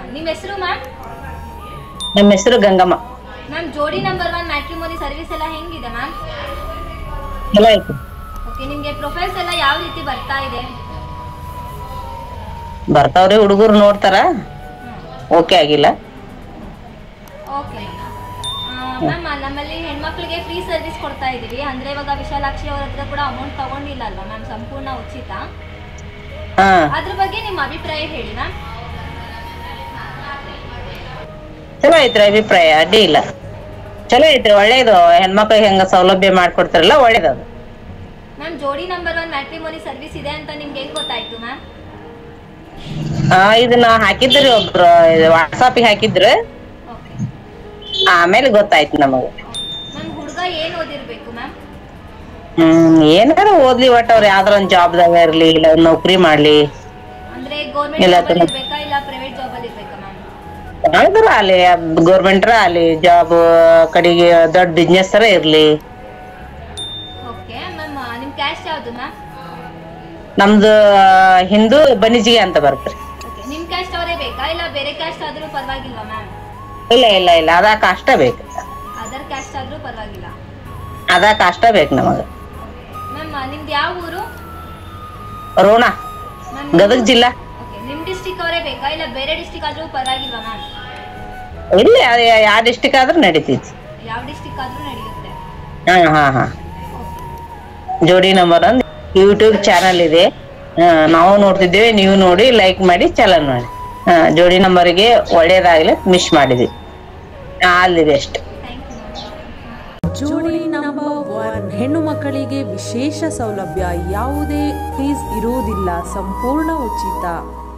ನಿಮ್ಮ ಹೆಸರು ಮ್ಯಾಮ್ ನಮ್ಮ ಹೆಸರು Gangamma ma'am Jodi number one matrimony service ಎಲ್ಲ ಹೆಂಗಿದೆ ಮ್ಯಾಮ್ ಚಲೋ ಐತಿ ಓಕೆ ನಿಮಗೆ ಪ್ರೊಫೈಲ್ಸ್ ಎಲ್ಲ ಯಾವ ರೀತಿ ಬರ್ತಾ ಇದೆ ಬರ್ತಾವ್ರಿ ಹುಡುಗರು ನೋಡ್ತಾರ ಓಕೆ ಆಗಿಲ್ಲ ಓಕೆ ಮ್ಯಾಮ್ ನಮ್ಮಲ್ಲಿ ಹೆಣ್ಮಕ್ಳಿಗೆ ಫ್ರೀ ಸರ್ವಿಸ್ ಕೊಡ್ತಾ ಇದ್ದೀವಿ ಅಂದ್ರೆ ಇವಾಗ ವಿಶಾಲಾಕ್ಷಿ ಅವ್ರ ಹತ್ರ ಕೂಡ ಅಮೌಂಟ್ ತಗೊಂಡಿಲ್ಲ ಅಲ್ವಾ ಮ್ಯಾಮ್ ಸಂಪೂರ್ಣ ಉಚಿತ ಹಾ ಅದ್ರ ಬಗ್ಗೆ ನಿಮ್ಮ ಅಭಿಪ್ರಾಯ ಹೇಳಿ ಮ್ಯಾಮ್ ಚಲೋ ಐತ್ರಿ ಅಭಿಪ್ರಾಯ ಅಡ್ಡಿ ಇಲ್ಲ ಚಲೋ ಐತ್ರಿ ಒಳ್ಳೇದು ಹೆಣ್ಮಕ್ಳಿಗೆ ಹೆಂಗ ಸೌಲಭ್ಯ ಮಾಡ್ಕೊಡ್ತಾರಲ್ಲ ಒಳ್ಳೇದದು ma'am Jodi number one matrimony service ಇದೆ ಅಂತ ನಿಮ್ಗೆ ಹೆಂಗ್ ಗೊತ್ತಾಯ್ತು ಮ್ಯಾಮ್ ಆ ಇದನ್ನ ಹಾಕಿದ್ರಿ ಒಬ್ರು ವಾಟ್ಸಾಪಿಗೆ ಹಾಕಿದ್ರು ಓಕೆ ಆಮೇಲೆ ಗೊತ್ತಾಯ್ತು ನಮಗ ಮ್ಯಾಮ್ ಹುಡುಗ ಏನ್ ಓದಿರ್ಬೇಕು ಮ್ಯಾಮ್ ಹ್ಮ್ ಏನಾರ ಓದ್ಲಿ ಒಟ್ಟ ಅವ್ರ ಯಾವ್ದಾರ ಒಂದ್ ಜಾಬ್ದಾಗ ಇರ್ಲಿ ಇಲ್ಲ ಒಂದ್ ನೌಕರಿ ಮಾಡ್ಲಿ ಅಂದ್ರೆ ಗೌರ್ಮೆಂಟ್ ಇಲ್ಲ, ಜಾಬ್ ಅಲ್ಲಿ ತುಂಬ- ಇರ್ಬೇಕಾ ಇಲ್ಲ ಪ್ರೈವೇಟ್ ಜಾಬ್ ಅಲ್ಲಿ ಇರ್ಬೇಕಾ ಮ್ಯಾಮ್ ಯಾವ್ದಾರ ಅಲ್ಲಿ ಗೌರ್ಮೆಂಟ್ರ ಅಲ್ಲಿ ಜಾಬ್ ಕಡೆಗೆ ದೊಡ್ಡ ಬಿಸ್ನೆಸ್ ತರ ಇರ್ಲಿ ಓಕೆ ಮ್ಯಾಮ್ ನಿಮ್ ಕ್ಯಾಸ್ಟ್ ಯಾವ್ದು ಮ್ಯಾಮ್ ನಮ್ದು ಹಿಂದೂ ಬನಿಜಿಗೆ ಅಂತ ಬರ್ತ್ರಿ ಓಕೆ ನಿಮ್ ಕ್ಯಾಸ್ಟ್ ಅವರೇ ಬೇಕಾ ಇಲ್ಲ ಬೇರೆ ಕ್ಯಾಸ್ಟ್ ಆದ್ರೂ ಪರವಾಗಿಲ್ವಾ ಮ್ಯಾಮ್ ಇಲ್ಲ ಇಲ್ಲ ಇಲ್ಲ ಅದ ಕಷ್ಟ ಬೇಕು ಅದರ್ ಕ್ಯಾಸ್ಟ್ ಆದ್ರೂ ಪರವಾಗಿಲ್ಲ ಅದ ಕಷ್ಟ ಬೇಕು ನಮಗ ಮ್ಯಾಮ್ ನಿಮ್ದು ಯಾವ ಊರು ರೋಣ ಮ್ಯಾಮ್ ಗದಗ ಜಿಲ್ಲಾ ಓಕೆ ನಿಮ್ ಡಿಸ್ಟಿಕ್ ಅವರೇ ಬೇಕಾ ಇಲ್ಲ ಬೇರೆ ಡಿಸ್ಟಿಕ್ ಆದ್ರೂ ಪರವಾಗಿಲ್ವಾ ಮ್ಯಾಮ್ ಇಲ್ಲಿ ಯಾವ ಡಿಸ್ಟಿಕ್ ಆದ್ರೂ ನಡೀತೈತಿ ಯಾವ ಡಿಸ್ಟಿಕ್ ಆದ್ರೂ ನಡೆಯುತ್ತೆ ಹಾ ಹಾ ಹಾ ಜೋಡಿ ನಂಬರ್ ಅಂದ್ ಯೂಟ್ಯೂಬ್ ಚಾನಲ್ ಇದೆ ಆ, ನಾವು ನೋಡ್ತಿದ್ದೇವೆ ನೀವು ನೋಡಿ ಲೈಕ್ ಮಾಡಿ ಚಾನಲ್ ಮಾಡಿ ಹಾ ಜೋಡಿ ನಂಬರ್ಗೆ ಒಳ್ಳೇದಾಗ್ಲಿ ಮಿಸ್ ಮಾಡಿದ್ವಿ all the best thank you ma'am Jodi number one ಹೆಣ್ಣು ಮಕ್ಕಳಿಗೆ ವಿಶೇಷ ಸೌಲಭ್ಯ ಯಾವುದೇ ಫೀಸ್ ಇರುವುದಿಲ್ಲ ಸಂಪೂರ್ಣ ಉಚಿತ